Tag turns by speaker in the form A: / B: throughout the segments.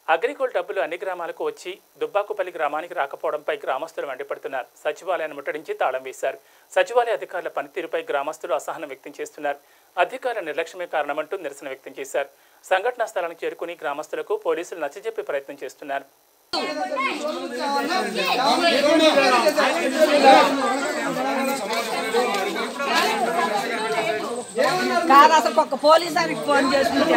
A: అగ్రిగోల్డ్ డబ్బులు అన్ని గ్రామాలకు వచ్చి దుబ్బాకుపల్లి గ్రామానికి రాకపోవడంపై గ్రామస్తులు మండిపడుతున్నారు సచివాలయాన్ని ముట్టడించి తాళం వేశారు సచివాలయ అధికారుల పనితీరుపై గ్రామస్తులు అసహనం వ్యక్తం చేస్తున్నారు అధికారుల నిర్లక్ష్యమే కారణమంటూ నిరసన వ్యక్తం చేశారు సంఘటనా స్థలానికి చేరుకుని గ్రామస్తులకు పోలీసులు నచ్చజెప్పే ప్రయత్నం చేస్తున్నారు
B: కాదు అసలు ఒక్క పోలీసానికి ఫోన్ చేసుకుంటే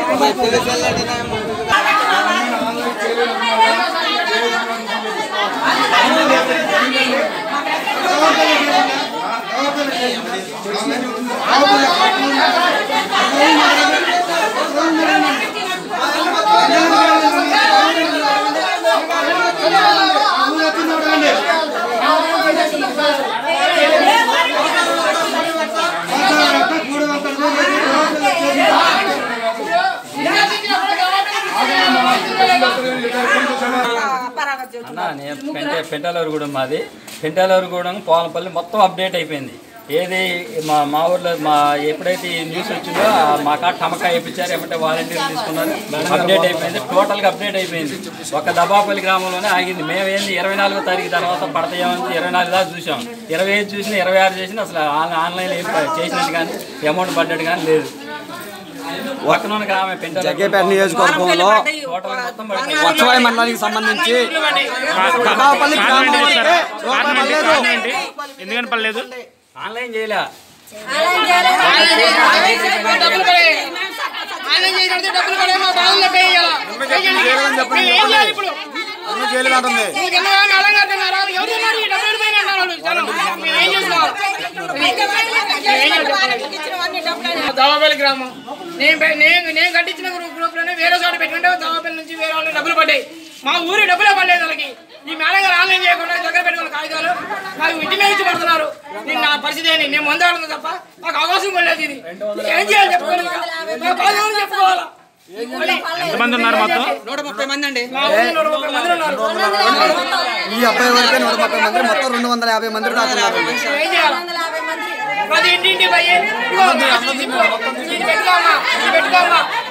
C: అన్నా నేను పెంట పెంటాలూరుగూడెం మాది పెంటాలూరుగూడెం పోలంపల్లి మొత్తం అప్డేట్ అయిపోయింది ఏది మా మా ఊర్లో మా ఎప్పుడైతే ఈ న్యూస్ వచ్చిందో ఆ మా కాడ టమకా వేయించారు ఏమంటే వాలంటీర్లు తీసుకున్నారు అప్డేట్ అయిపోయింది టోటల్గా అప్డేట్ అయిపోయింది ఒక దబాపల్లి గ్రామంలోనే ఆగింది మేము ఏంది ఇరవై నాలుగో తారీఖు తర్వాత పడతాయేమని ఇరవై నాలుగు దాకా చూసాం ఇరవై ఐదు చూసినా ఇరవై ఆరు చేసినా అసలు ఆన్- ఆన్లైన్లో ఏం చేసినట్టు కానీ అమౌంట్ పడ్డట్టు కానీ లేదు పక్కన గ్రామం పెంటాలూరు
D: జగ్గేపేట నియోజకవర్గంలో
C: టోటల్ మొత్తం పడిపోయింది.
D: వత్సవాయి మండలానికి సంబంధించి కబాపల్లి గ్రామం వరకే రూపాయి పడలేదు.
E: ఎందుకని పర్లేదు
C: ఆన్లైన్ చేయలే
D: అన్న జైలుకి అంటుంది.
F: దావాపల్లి గ్రామం నేను పె- నేను నేను కట్టించిన గ్రూప్ గ్రూప్ లోనే వేరే చోట పెట్టుకుంటే దావాపల్లి నుంచి వేరే వాళ్ళు డబ్బులు పడ్డాయి మా ఊరి డబ్బులే పడలేదు వాళ్ళకి ఈ మేడం గారు ఆన్లైన్ చేయకుండా దగ్గర పెట్టుకున్న కాగితాలు నాకు ఇంటి మీద ఇచ్చి పడుతున్నారు నేను నా పరిస్థితి అని నేను మందాడుతుంది తప్ప నాకు అవకాశం కూడా లేదు ఇది ఏం చేయాలి చెప్పుకోవాలి ఇంకా? నా బాధ ఎవరు చెప్పుకోవాలా మళ్ళీ
E: ఎంతమంది ఉన్నారు మొత్తం
F: నూట ముప్పై మంది అండి మా ఊరి నూట ముప్పై మంది ఉన్నారు
D: ఈ అబ్బాయి వరకే నూట ముప్పై మంది మొత్తం రెండు వందల యాభై మంది దాకా ఉన్నారు
F: ఏం చేయాలి ప్రతి ఇంటింటి పోయి ఇదిగో ఇది పెట్టుకోమ్మా ఇది పెట్టుకోమ్మా